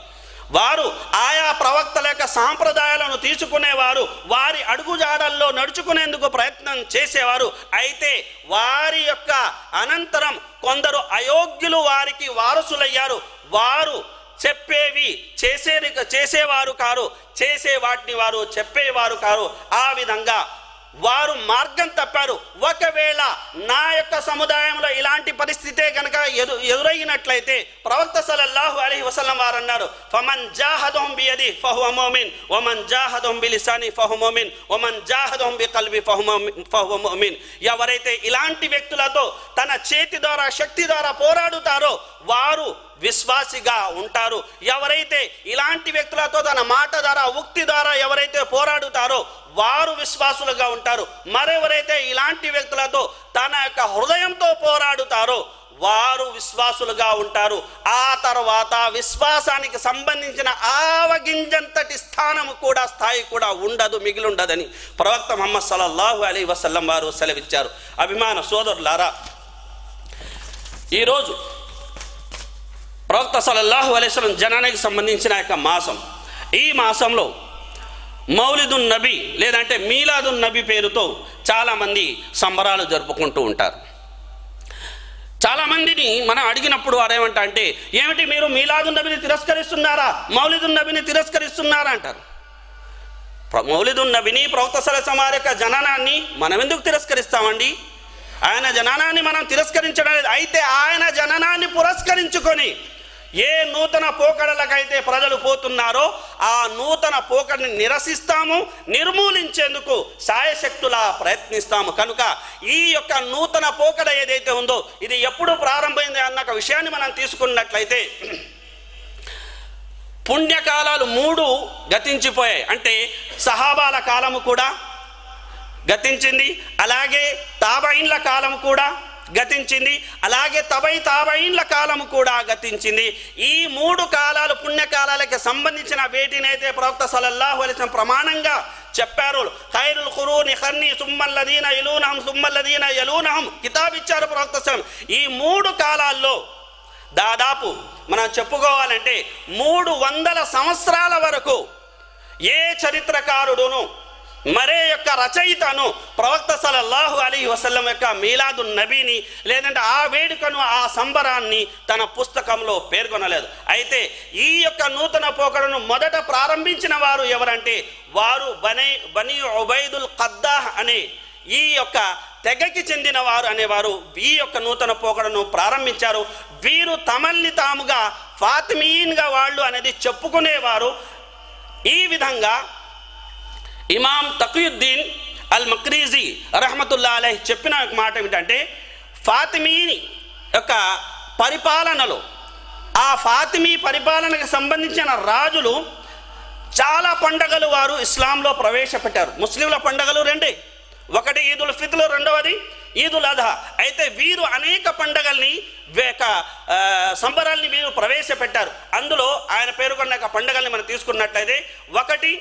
వారు ఆయా ప్రవక్తల యొక్క సాంప్రదాయాలను తీసుకునేవారు వారి అడుగుజాడల్లో నడుచుకునేందుకు ప్రయత్నం చేసేవారు అయితే వారి యొక్క అనంతరం కొందరు అయోగ్యులు వారికి వారసులయ్యారు వారు చెప్పేవి చేసే చేసేవారు కారు చేసే వాటిని వారు చెప్పేవారు కారు ఆ విధంగా వారు మార్గం తప్పారు ఒకవేళ నా యొక్క సముదాయంలో ఇలాంటి పరిస్థితే కనుక ఎదు ఎదురయ్యినట్లయితే ప్రవక్త సల్లల్లాహు అలైహి వసల్లం వారు అన్నారు ఫమన్ జాహదహుం బియది ఫహువ ముమిన్ వమన్ జాహదహుం బిలిసాని ఫహు ముమిన్ వమన్ జాహదహుం బికల్బి ఫహు ముమిన్ ఫహువ ముమిన్ ఎవరైతే ఇలాంటి వ్యక్తులతో తన చేతి ద్వారా శక్తి ద్వారా పోరాడుతారో వారు విశ్వాసిగా ఉంటారు ఎవరైతే ఇలాంటి వ్యక్తులతో తన మాట ద్వారా ఉక్తి ద్వారా ఎవరైతే పోరాడుతారో వారు విశ్వాసులుగా ఉంటారు మరెవరైతే ఇలాంటి వ్యక్తులతో తన యొక్క హృదయంతో పోరాడుతారో వారు విశ్వాసులుగా ఉంటారు ఆ తర్వాత విశ్వాసానికి సంబంధించిన ఆవగింజంతటి స్థానము కూడా స్థాయి కూడా ఉండదు మిగిలి ఉండదని ప్రవక్త ముహమ్మద్ సల్లల్లాహు అలీ వసల్లం వారు సెలవిచ్చారు అభిమాన సోదరులారా ఈరోజు ప్రవక్త సల్లల్లాహు అలైస్లం జనానికి సంబంధించిన యొక్క మాసం ఈ మాసంలో మౌలిదున్ నబీ లేదంటే మీలాదున్ నబీ పేరుతో చాలామంది సంబరాలు జరుపుకుంటూ ఉంటారు చాలామందిని మనం అడిగినప్పుడు వారు ఏమంటా అంటే ఏమిటి మీరు మీలాదున్ నబిని తిరస్కరిస్తున్నారా మౌలిదున్ నబిని తిరస్కరిస్తున్నారా అంటారు ప్ర- మౌలిదున్ నబిని ప్రవక్త సలసమార్ యొక్క జననాన్ని మనం ఎందుకు తిరస్కరిస్తామండి ఆయన జననాన్ని మనం తిరస్కరించడం లేదు అయితే ఆయన జననాన్ని పురస్కరించుకొని ఏ నూతన పోకడలకైతే ప్రజలు పోతున్నారో ఆ నూతన పోకడని నిరసిస్తాము నిర్మూలించేందుకు సాయశక్తులా ప్రయత్నిస్తాము కనుక ఈ యొక్క నూతన పోకడ ఏదైతే ఉందో ఇది ఎప్పుడు ప్రారంభమైంది అన్న ఒక విషయాన్ని మనం తీసుకున్నట్లయితే పుణ్యకాలాలు మూడు గతించిపోయాయి అంటే సహాబాల కాలము కూడా గతించింది అలాగే తాబైన్ల కాలం కూడా గతించింది అలాగే తబై తాబైన్ల కాలము కూడా గతించింది ఈ మూడు కాలాలు పుణ్యకాలాలకి సంబంధించిన వేటినైతే ప్రవక్త సలల్లాహు అలైహి వసల్లం ప్రమాణంగా చెప్పారు ఖైరుల్ ఖురూని ఖర్ని సుమ్మల్లదీన యలూనహం సుమ్మల్లదీన యలూనహం కితాబ్ ఇచ్చారు ప్రవక్త సలం ఈ మూడు కాలాల్లో దాదాపు మనం చెప్పుకోవాలంటే మూడు వందల సంవత్సరాల వరకు ఏ చరిత్రకారుడును మరే యొక్క రచయితను ప్రవక్త సలల్లాహు అలీ వసల్లం యొక్క మీలాదు నబీని లేదంటే ఆ వేడుకను ఆ సంబరాన్ని తన పుస్తకంలో పేర్కొనలేదు అయితే ఈ యొక్క నూతన పోకడను మొదట ప్రారంభించిన వారు ఎవరంటే వారు బనీ బనీ ఉబైదుల్ ఖద్దాహ్ అనే ఈ యొక్క తెగకి చెందిన వారు అనేవారు ఈ యొక్క నూతన పోకడను ప్రారంభించారు వీరు తమల్ని తాముగా ఫాతిమీన్గా వాళ్ళు అనేది చెప్పుకునేవారు ఈ విధంగా ఇమాం తకయుద్దీన్ అల్ మక్రీజీ రహమతుల్లా అలహ్ చెప్పిన మాట ఏమిటంటే ఫాతిమీ యొక్క పరిపాలనలో ఆ ఫాతిమీ పరిపాలనకు సంబంధించిన రాజులు చాలా పండగలు వారు ఇస్లాంలో ప్రవేశపెట్టారు ముస్లింల పండగలు రెండే ఒకటి ఈదుల్ ఫిత్లు రెండవది ఈదుల్ అధా అయితే వీరు అనేక పండగల్ని వేక ఆ, సంబరాల్ని వీరు ప్రవేశపెట్టారు అందులో ఆయన పేర్కొన్న యొక్క పండగల్ని మనం తీసుకున్నట్లయితే ఒకటి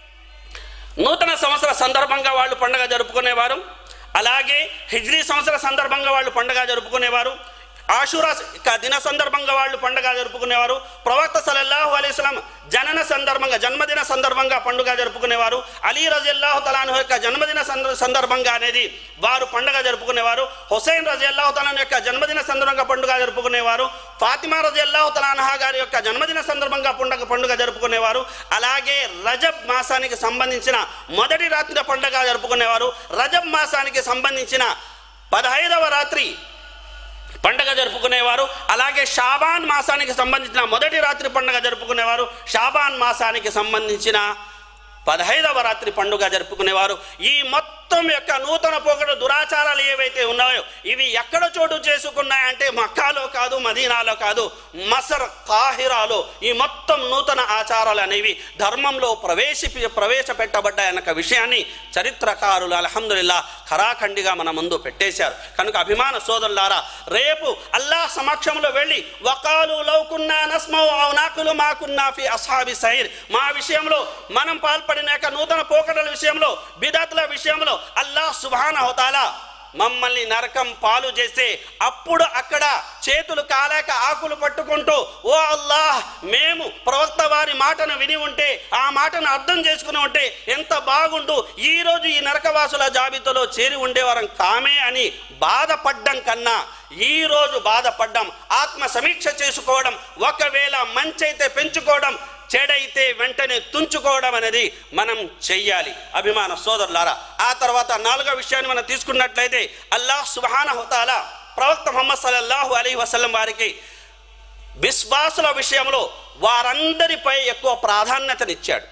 నూతన సంవత్సర సందర్భంగా వాళ్ళు పండగ జరుపుకునేవారు అలాగే హిజ్రీ సంవత్సర సందర్భంగా వాళ్ళు పండగ జరుపుకునేవారు ఆషురా క- దిన సందర్భంగా వాళ్ళు పండగ జరుపుకునేవారు ప్రవక్త సలల్లాహు అలైస్లాం జనన సందర్భంగా జన్మదిన సందర్భంగా పండుగ జరుపుకునేవారు అలీ రజిల్లాహు తలాను యొక్క జన్మదిన సంద- సందర్భంగా అనేది వారు పండగ జరుపుకునేవారు హుసైన్ రజిల్లాహు తలాను యొక్క జన్మదిన సందర్భంగా పండుగ జరుపుకునేవారు ఫాతిమా రజిల్లాహు తలాన్హా గారి యొక్క జన్మదిన సందర్భంగా పండుగ పండుగ జరుపుకునేవారు అలాగే రజబ్ మాసానికి సంబంధించిన మొదటి రాత్రి పండుగ జరుపుకునేవారు రజబ్ మాసానికి సంబంధించిన పదహైదవ రాత్రి పండగ జరుపుకునేవారు అలాగే షాబాన్ మాసానికి సంబంధించిన మొదటి రాత్రి పండుగ జరుపుకునేవారు షాబాన్ మాసానికి సంబంధించిన పదహైదవ రాత్రి పండుగ జరుపుకునేవారు ఈ మొత్తం యొక్క నూతన పోకడ దురాచారాలు ఏవైతే ఉన్నాయో ఇవి ఎక్కడ చోటు చేసుకున్నాయంటే మక్కాలో కాదు మదీనాలో కాదు మసర్ కాహిరాలో ఈ మొత్తం నూతన ఆచారాలు అనేవి ధర్మంలో ప్రవేశ ప్రవేశపెట్టబడ్డాయన్న విషయాన్ని చరిత్రకారులు అల్హమ్దుల్లా ఖరాఖండిగా మన ముందు పెట్టేశారు కనుక అభిమాన సోదరులారా రేపు అల్లాహ్ సమక్షంలో వెళ్ళి వకాలు లౌకున్నా నస్మౌ ఔ నాకులు మాకున్నా ఫి అస్హాబి సైర్ మా విషయంలో మనం పాల్పడిన యొక్క నూతన పోకడల విషయంలో బిదాతుల విషయంలో అల్లాహ్ సుబ్హానహు తాలా మమ్మల్ని నరకం పాలు చేస్తే అప్పుడు అక్కడ చేతులు కాలేక ఆకులు పట్టుకుంటూ ఓ అల్లాహ్ మేము ప్రవక్త వారి మాటను విని ఉంటే ఆ మాటను అర్థం చేసుకుని ఉంటే ఎంత బాగుండు ఈ రోజు ఈ నరకవాసుల జాబితాలో చేరి ఉండేవారం కామే అని బాధపడ్డం కన్నా ఈ రోజు బాధపడ్డం ఆత్మ సమీక్ష చేసుకోవడం ఒకవేళ మంచైతే పెంచుకోవడం చెడైతే వెంటనే తుంచుకోవడం అనేది మనం చెయ్యాలి అభిమాన సోదరులారా ఆ తర్వాత నాలుగో విషయాన్ని మనం తీసుకున్నట్లయితే అల్లాహ్ సుబహాన హుతాలా ప్రవక్త ముహమ్మద్ సల్లల్లాహు అలీ వసల్లం వారికి విశ్వాసుల విషయంలో వారందరిపై ఎక్కువ ప్రాధాన్యతనిచ్చాడు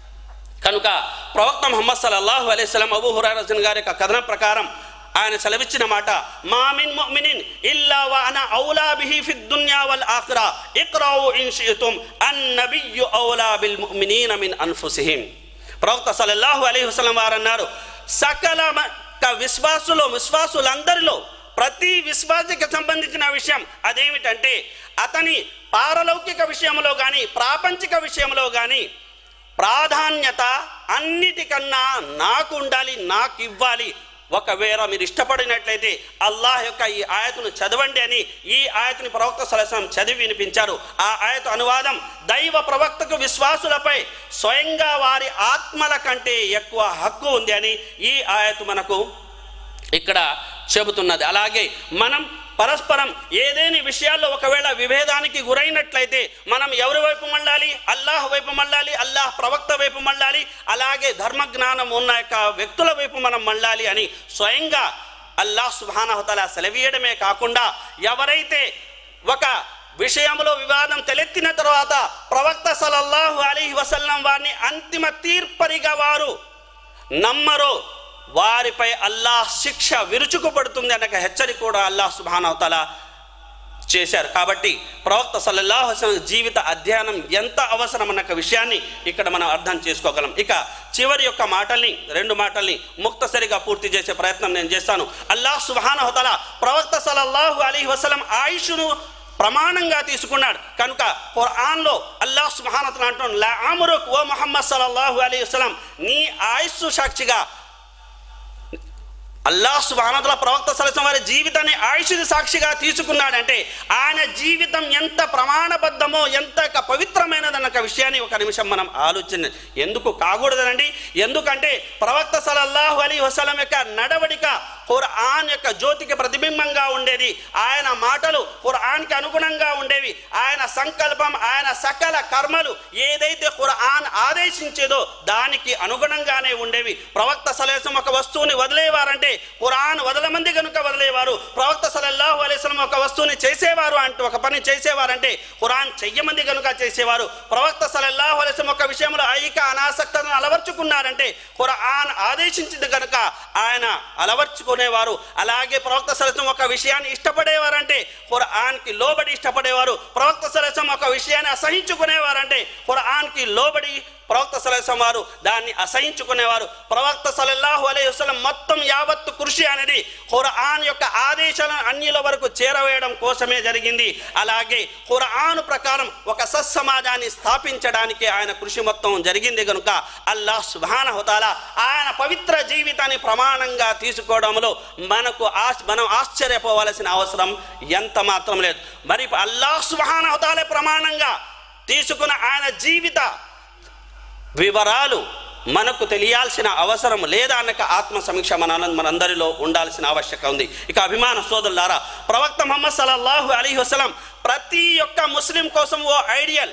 కనుక ప్రవక్త ముహమ్మద్ సల్లల్లాహు అలైహి వసల్లం అబూ హురైరా గారి యొక్క కథనం ప్రకారం ఆయన సెలవిచ్చిన మాట మామిన్ ముమినిన్ ఇల్లా వ అన ఔలా బిహి ఫిద్ దున్యా వల్ ఆఖిరా ఇక్రావు ఇన్ షితుం అన్ నబియ్యు ఔలా బిల్ ముమినీన మిన్ అన్ఫుసిహిం ప్రవక్త సల్లల్లాహు అలైహి వసల్లం వారు అన్నారు సకల మ- క విశ్వాసులు విశ్వాసులందరిలో ప్రతి విశ్వాసికి సంబంధించిన విషయం అదేమిటంటే అతని పారలౌకిక విషయంలో కానీ ప్రాపంచిక విషయంలో కానీ ప్రాధాన్యత అన్నిటికన్నా నాకు ఉండాలి నాకు ఇవ్వాలి ఒకవేళ మీరు ఇష్టపడినట్లయితే అల్లాహ్ యొక్క ఈ ఆయతను చదవండి అని ఈ ఆయతని ప్రవక్త సలసం చదివి వినిపించారు ఆ ఆయత అనువాదం దైవ ప్రవక్తకు విశ్వాసులపై స్వయంగా వారి ఆత్మల కంటే ఎక్కువ హక్కు ఉంది అని ఈ ఆయత మనకు ఇక్కడ చెబుతున్నది అలాగే మనం పరస్పరం ఏదేని విషయాల్లో ఒకవేళ విభేదానికి గురైనట్లయితే మనం ఎవరి వైపు మళ్ళాలి అల్లాహ్ వైపు మళ్ళాలి అల్లాహ్ ప్రవక్త వైపు మళ్ళాలి అలాగే ధర్మ జ్ఞానం ఉన్న యొక్క వ్యక్తుల వైపు మనం మళ్ళాలి అని స్వయంగా అల్లాహ్ సుబానహతల సెలవీయడమే కాకుండా ఎవరైతే ఒక విషయంలో వివాదం తలెత్తిన తర్వాత ప్రవక్త సలల్లాహు అలీ వసల్లం వారిని అంతిమ తీర్పరిగా వారు నమ్మరో వారిపై అల్లాహ్ శిక్ష విరుచుకుపడుతుంది అనే ఒక హెచ్చరిక కూడా అల్లాహ్ సుబానవతల చేశారు కాబట్టి ప్రవక్త సల్లల్లాహు అలైహి వసల్లం జీవిత అధ్యయనం ఎంత అవసరం అన్న ఒక విషయాన్ని ఇక్కడ మనం అర్థం చేసుకోగలం ఇక చివరి యొక్క మాటల్ని రెండు మాటల్ని ముక్తసరిగా పూర్తి చేసే ప్రయత్నం నేను చేస్తాను అల్లాహ్ సుబానవతల ప్రవక్త సల్లల్లాహు అలీ వసలం ఆయుష్ను ప్రమాణంగా తీసుకున్నాడు కనుక ఖురాన్లో అల్లాహ్ సుబ్హానహు అంటున్నాడు లా అమరుక్ ఓ ముహమ్మద్ సల్లల్లాహు అలైహి వసల్లం నీ ఆయుస్సు సాక్షిగా అల్లాహ్ సుబానతల ప్రవక్త సలసం వారి జీవితాన్ని ఆయుషుది సాక్షిగా తీసుకున్నాడంటే ఆయన జీవితం ఎంత ప్రమాణబద్ధమో ఎంత యొక్క పవిత్రమైనదన్న ఒక విషయాన్ని ఒక నిమిషం మనం ఆలోచన ఎందుకు కాకూడదనండి ఎందుకంటే ప్రవక్త సలల్లాహు అలీ వసలం యొక్క నడవడిక ఖురాన్ యొక్క జ్యోతికి ప్రతిబింబంగా ఉండేది ఆయన మాటలు ఖురాన్కి అనుగుణంగా ఉండేవి ఆయన సంకల్పం ఆయన సకల కర్మలు ఏదైతే ఖురాన్ ఆదేశించేదో దానికి అనుగుణంగానే ఉండేవి ప్రవక్త సలేసం ఒక వస్తువుని వదిలేవారంటే ఖురాన్ వదలమంది కనుక వదిలేవారు ప్రవక్త సలల్లాహు అలైస్లం ఒక వస్తువుని చేసేవారు అంటే ఒక పని చేసేవారంటే ఖురాన్ చెయ్యమంది కనుక చేసేవారు ప్రవక్త సలల్లాహు అలైస్లం ఒక విషయంలో ఐక అనాసక్తను అలవర్చుకున్నారంటే ఖురాన్ ఆదేశించింది కనుక ఆయన అలవర్చుకునేవారు అలాగే ప్రవక్త సలసం ఒక విషయాన్ని ఇష్టపడేవారంటే ఖురాన్కి లోబడి ఇష్టపడేవారు ప్రవక్త సలసం ఒక విషయాన్ని అసహించుకునేవారంటే ఖురాన్కి లోబడి ప్రవక్త సలసం వారు దాన్ని అసహించుకునేవారు ప్రవక్త సలల్లాహు అలైహి వసల్లం మొత్తం యావత్తు కృషి అనేది ఖురాన్ యొక్క ఆదేశాలను అన్యుల వరకు చేరవేయడం కోసమే జరిగింది అలాగే ఖురాన్ ప్రకారం ఒక సత్సమాజాన్ని స్థాపించడానికి ఆయన కృషి మొత్తం జరిగింది కనుక అల్లాహ్ సుబాన హుతాలా ఆయన పవిత్ర జీవితాన్ని ప్రమాణంగా తీసుకోవడంలో మనకు ఆశ మనం ఆశ్చర్యపోవలసిన అవసరం ఎంత మాత్రం లేదు మరి అల్లాహ్ సుబాన హుతాలే ప్రమాణంగా తీసుకున్న ఆయన జీవిత వివరాలు మనకు తెలియాల్సిన అవసరం లేదా అన్నక ఆత్మ సమీక్ష మన మనందరిలో ఉండాల్సిన ఆవశ్యకత ఉంది ఇక అభిమాన సోదరులారా ప్రవక్త ముహమ్మద్ సల్లల్లాహు అలీ వసలం ప్రతి ఒక్క ముస్లిం కోసం ఓ ఐడియల్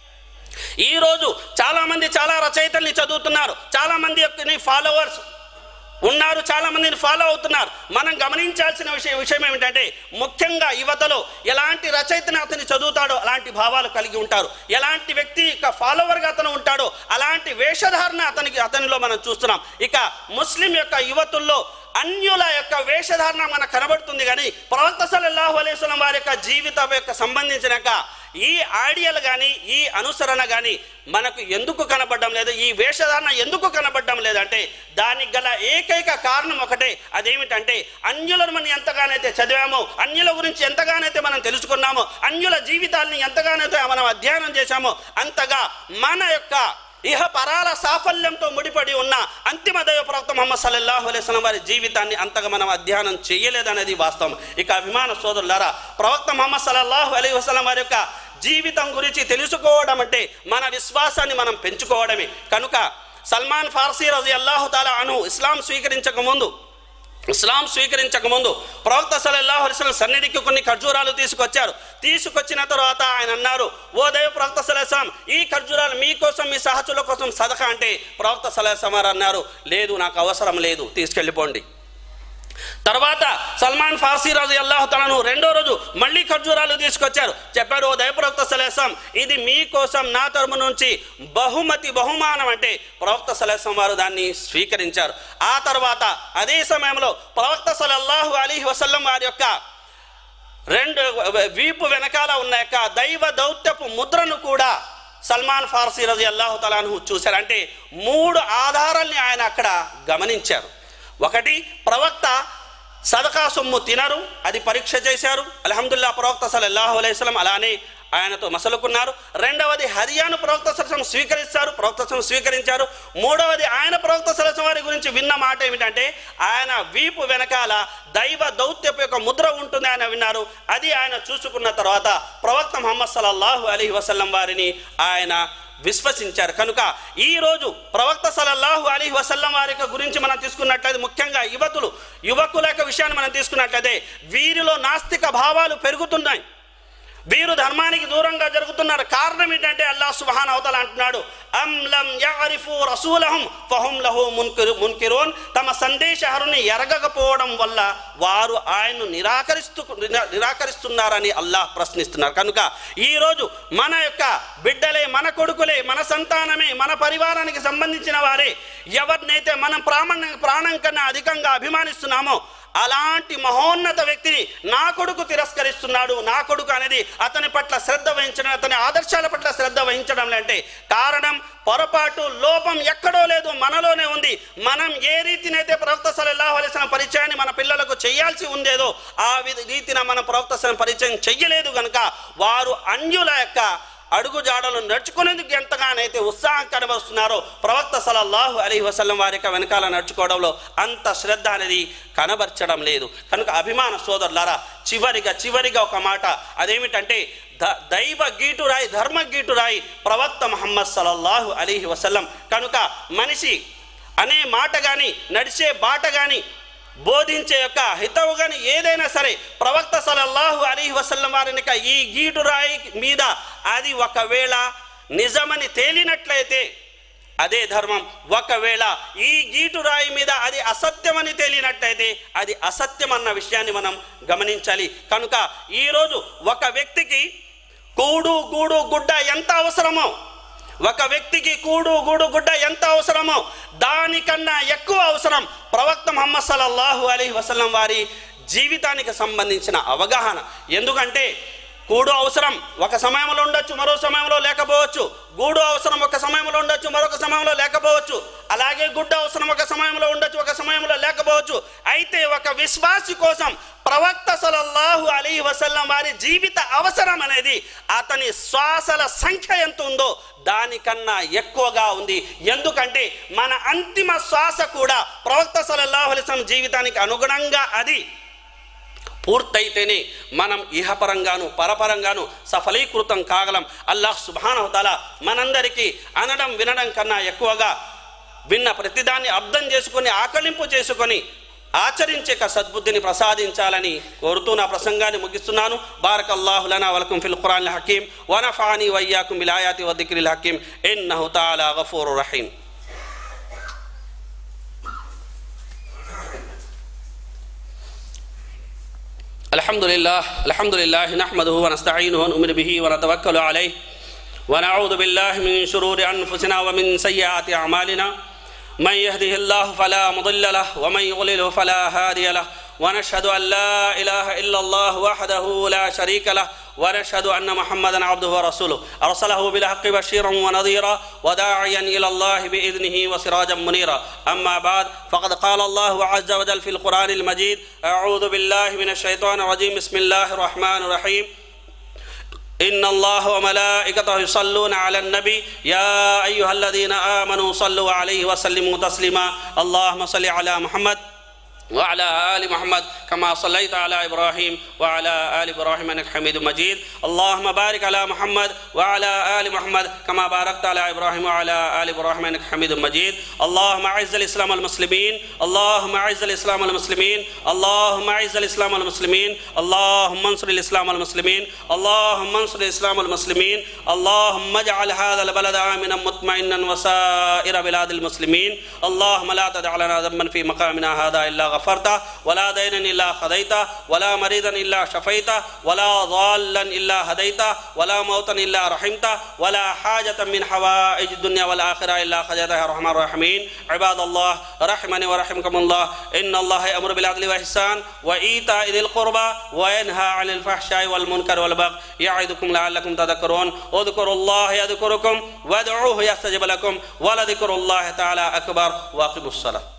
ఈరోజు చాలామంది చాలా రచయితల్ని చదువుతున్నారు చాలామంది యొక్క ఫాలోవర్స్ ఉన్నారు చాలా మందిని ఫాలో అవుతున్నారు మనం గమనించాల్సిన విషయం విషయం ఏమిటంటే ముఖ్యంగా యువతలో ఎలాంటి రచయితని అతని చదువుతాడో అలాంటి భావాలు కలిగి ఉంటారు ఎలాంటి వ్యక్తి యొక్క ఫాలోవర్గా అతను ఉంటాడో అలాంటి వేషధారణ అతనికి అతనిలో మనం చూస్తున్నాం ఇక ముస్లిం యొక్క యువతుల్లో అన్యుల యొక్క వేషధారణ మనకు కనబడుతుంది కానీ ప్రవక్త సల్లల్లాహు అలైహి వసల్లం వారి యొక్క జీవితం యొక్క సంబంధించిన యొక్క ఈ ఐడియల్ కానీ ఈ అనుసరణ కానీ మనకు ఎందుకు కనబడడం లేదు ఈ వేషధారణ ఎందుకు కనబడడం లేదంటే దానికి గల ఏకైక కారణం ఒకటే అదేమిటంటే అన్యులను మనం ఎంతగానైతే చదివామో అన్యుల గురించి ఎంతగానైతే మనం తెలుసుకున్నామో అన్యుల జీవితాల్ని ఎంతగానైతే మనం అధ్యయనం చేశామో అంతగా మన యొక్క ఇహ పరాల సాఫల్యంతో ముడిపడి ఉన్న అంతిమ దైవ ప్రవక్త ముహమ్మద్ సల్లల్లాహు అలైహి వసల్లం వారి జీవితాన్ని అంతగా మనం అధ్యయనం చేయలేదనేది వాస్తవం ఇక అభిమాన సోదరులారా ప్రవక్త ముహమ్మద్ సల్లల్లాహు అలైహి వసల్లం వారి యొక్క జీవితం గురించి తెలుసుకోవడం అంటే మన విశ్వాసాన్ని మనం పెంచుకోవడమే కనుక సల్మాన్ ఫార్సీ రజి అల్లాహు తాలా అను ఇస్లాం స్వీకరించక ముందు ఇస్లాం స్వీకరించక ముందు ప్రవక్త సల్లల్లాహు అలైహి వసల్లం సన్నిధికి కొన్ని ఖర్జూరాలు తీసుకొచ్చారు తీసుకొచ్చిన తర్వాత ఆయన అన్నారు ఓ దైవ ప్రవక్త సలహం ఈ ఖర్జూరాలు మీకోసం మీ సహచుల కోసం సదక అంటే ప్రవక్త సలహం వారు అన్నారు లేదు నాకు అవసరం లేదు తీసుకెళ్ళిపోండి తర్వాత సల్మాన్ ఫార్సీ రాజు అల్లాహతలను రెండో రోజు మళ్ళీ ఖర్జూరాలు తీసుకొచ్చారు చెప్పారు ఓ దయప్రవక్త సలేసం ఇది మీకోసం నా తరపు నుంచి బహుమతి బహుమానం అంటే ప్రవక్త సలేసం వారు దాన్ని స్వీకరించారు ఆ తర్వాత అదే సమయంలో ప్రవక్త సలల్లాహు అలీ వసల్లం వారి యొక్క రెండు వీపు వెనకాల ఉన్న యొక్క దైవ దౌత్యపు ముద్రను కూడా సల్మాన్ ఫార్సీ రజి అల్లాహు తలాను చూశారు అంటే మూడు ఆధారాల్ని ఆయన అక్కడ గమనించారు ఒకటి ప్రవక్త సదకా సొమ్ము తినరు అది పరీక్ష చేశారు అల్హమ్దుల్లా ప్రవక్త సల్లల్లాహు అలైహిస్సలం అలానే ఆయనతో మసలుకున్నారు రెండవది హరియాను ప్రవక్త సరసం స్వీకరిస్తారు ప్రవక్త సరసం స్వీకరించారు మూడవది ఆయన ప్రవక్త సరసం వారి గురించి విన్న మాట ఏమిటంటే ఆయన వీపు వెనకాల దైవ దౌత్యపు యొక్క ముద్ర ఉంటుంది ఆయన విన్నారు అది ఆయన చూసుకున్న తర్వాత ప్రవక్త ముహమ్మద్ సల్లల్లాహు అలీ వసల్లం వారిని ఆయన విశ్వసించారు కనుక ఈ రోజు ప్రవక్త సలల్లాహు అలీ వసల్లం వారి యొక్క గురించి మనం తీసుకున్నట్లయితే ముఖ్యంగా యువతులు యువకుల యొక్క విషయాన్ని మనం తీసుకున్నట్లయితే వీరిలో నాస్తిక భావాలు పెరుగుతున్నాయి వీరు ధర్మానికి దూరంగా జరుగుతున్నారు కారణం ఏంటంటే అల్లాహ్ సుబ్హాన అవతల అంటున్నాడు అం లం యఅరిఫు రసూలహుం ఫహుం లహు మున్కిరు మున్కిరోన్ తమ సందేశహరుని ఎరగకపోవడం వల్ల వారు ఆయన్ను నిరాకరిస్తూ నిరా- నిరాకరిస్తున్నారని అల్లాహ్ ప్రశ్నిస్తున్నారు కనుక ఈ రోజు మన యొక్క బిడ్డలే మన కొడుకులే మన సంతానమే మన పరివారానికి సంబంధించిన వారే ఎవరినైతే మనం ప్రాణ ప్రాణం కన్నా అధికంగా అభిమానిస్తున్నామో అలాంటి మహోన్నత వ్యక్తిని నా కొడుకు తిరస్కరిస్తున్నాడు నా కొడుకు అనేది అతని పట్ల శ్రద్ధ వహించడం అతని ఆదర్శాల పట్ల శ్రద్ధ వహించడం అంటే కారణం పొరపాటు లోపం ఎక్కడో లేదు మనలోనే ఉంది మనం ఏ రీతినైతే ప్రవక్త సలల్లాహు అలైహి వసల్లం పరిచయాన్ని మన పిల్లలకు చేయాల్సి ఉందేదో ఆ విధ రీతిన మన ప్రవక్త సలహం పరిచయం చెయ్యలేదు కనుక వారు అన్యుల యొక్క అడుగు జాడలు నడుచుకునేందుకు ఎంతగానైతే ఉత్సాహం కనబరుస్తున్నారో ప్రవక్త సలల్లాహు అలీ వసల్లం వారి యొక్క వెనకాల నడుచుకోవడంలో అంత శ్రద్ధ అనేది కనబరచడం లేదు కనుక అభిమాన సోదరులారా చివరిగా చివరిగా ఒక మాట అదేమిటంటే ద దైవ గీటురాయి ధర్మ గీటురాయి ప్రవక్త మహమ్మద్ సలల్లాహు అలీహి వసల్లం కనుక మనిషి అనే మాట కానీ నడిచే బాట కానీ బోధించే యొక్క హితవు కానీ ఏదైనా సరే ప్రవక్త సలల్లాహు అలీ వసల్లం వారిని యొక్క ఈ గీటురాయి మీద అది ఒకవేళ నిజమని తేలినట్లయితే అదే ధర్మం ఒకవేళ ఈ గీటురాయి మీద అది అసత్యమని తేలినట్టయితే అది అసత్యం అన్న విషయాన్ని మనం గమనించాలి కనుక ఈరోజు ఒక వ్యక్తికి కూడు గూడు గుడ్డ ఎంత అవసరమో ఒక వ్యక్తికి కూడు గూడు గుడ్డ ఎంత అవసరమో దానికన్నా ఎక్కువ అవసరం ప్రవక్త ముహమ్మద్ సల్లల్లాహు అలీ వసల్లం వారి జీవితానికి సంబంధించిన అవగాహన ఎందుకంటే కూడు అవసరం ఒక సమయంలో ఉండొచ్చు మరో సమయంలో లేకపోవచ్చు గూడు అవసరం ఒక సమయంలో ఉండొచ్చు మరొక సమయంలో లేకపోవచ్చు అలాగే గుడ్డ అవసరం ఒక సమయంలో ఉండొచ్చు ఒక సమయంలో లేకపోవచ్చు అయితే ఒక విశ్వాసి కోసం ప్రవక్త సలల్లాహు అలీ వసల్లం వారి జీవిత అవసరం అనేది అతని శ్వాసల సంఖ్య ఎంత ఉందో దానికన్నా ఎక్కువగా ఉంది ఎందుకంటే మన అంతిమ శ్వాస కూడా ప్రవక్త సలల్లాహు అలైహి వసల్లం జీవితానికి అనుగుణంగా అది పూర్తయితేనే మనం ఇహపరంగాను పరపరంగాను సఫలీకృతం కాగలం అల్లాహ్ సుబానవతాల మనందరికీ అనడం వినడం కన్నా ఎక్కువగా విన్న ప్రతిదాన్ని అర్థం చేసుకొని ఆకలింపు చేసుకొని ఆచరించే ఒక సద్బుద్ధిని ప్రసాదించాలని కోరుతూ నా ప్రసంగాన్ని ముగిస్తున్నాను బారక్ అల్లాహు లనా వలకుం ఫిల్ ఖురాన్ హకీం వనఫాని వయ్యాకుం బిలాయాతి వదిక్రిల్ హకీం ఇన్నహు తాలా గఫూరు రహీం الحمد لله الحمد لله نحمده ونستعينه ونؤمن به ونتوكل عليه ونعوذ بالله من شرور أنفسنا ومن سيئات أعمالنا من يهده الله فلا مضل له ومن يضلله فلا هادي له ونشهد أن لا إله إلا الله وحده لا شريك له ونشهد أن محمدا عبده ورسوله أرسله بالحق بشيرا ونذيرا وداعيا إلى الله بإذنه وسراجا منيرا أما بعد فقد قال الله عز وجل في القرآن المجيد أعوذ بالله من الشيطان الرجيم بسم الله الرحمن الرحيم إن الله وملائكته يصلون على النبي يا أيها الذين آمنوا صلوا عليه وسلموا تسليما اللهم صل على محمد وعلى آل محمد كما صليت على إبراهيم وعلى آل إبراهيم إنك حميد مجيد اللهم بارك على محمد وعلى آل محمد كما باركت على إبراهيم وعلى آل إبراهيم إنك حميد مجيد اللهم أعز الإسلام والمسلمين اللهم أعز الإسلام والمسلمين اللهم أعز الإسلام والمسلمين اللهم انصر الإسلام والمسلمين اللهم انصر الإسلام والمسلمين اللهم اجعل هذا البلد آمنا مطمئنا وسائر بلاد المسلمين اللهم لا تدع لنا ذنبا في مقامنا هذا إلا غفرته ولا دينا إلا خذيته ولا مريضا إلا شفيته ولا ضالا إلا هديته ولا موتا إلا رحمته ولا حاجة من حوائج الدنيا والآخرة إلا خجتها الرحمن الرحيم عباد الله رحمني ورحمكم الله إن الله يأمر بالعدل والإحسان وإيتاء ذي القربى وينهى عن الفحشاء والمنكر والبغي يعظكم لعلكم تذكرون اذكروا الله يذكركم وادعوه يستجب لكم ولذكر الله تعالى أكبر واقموا الصلاة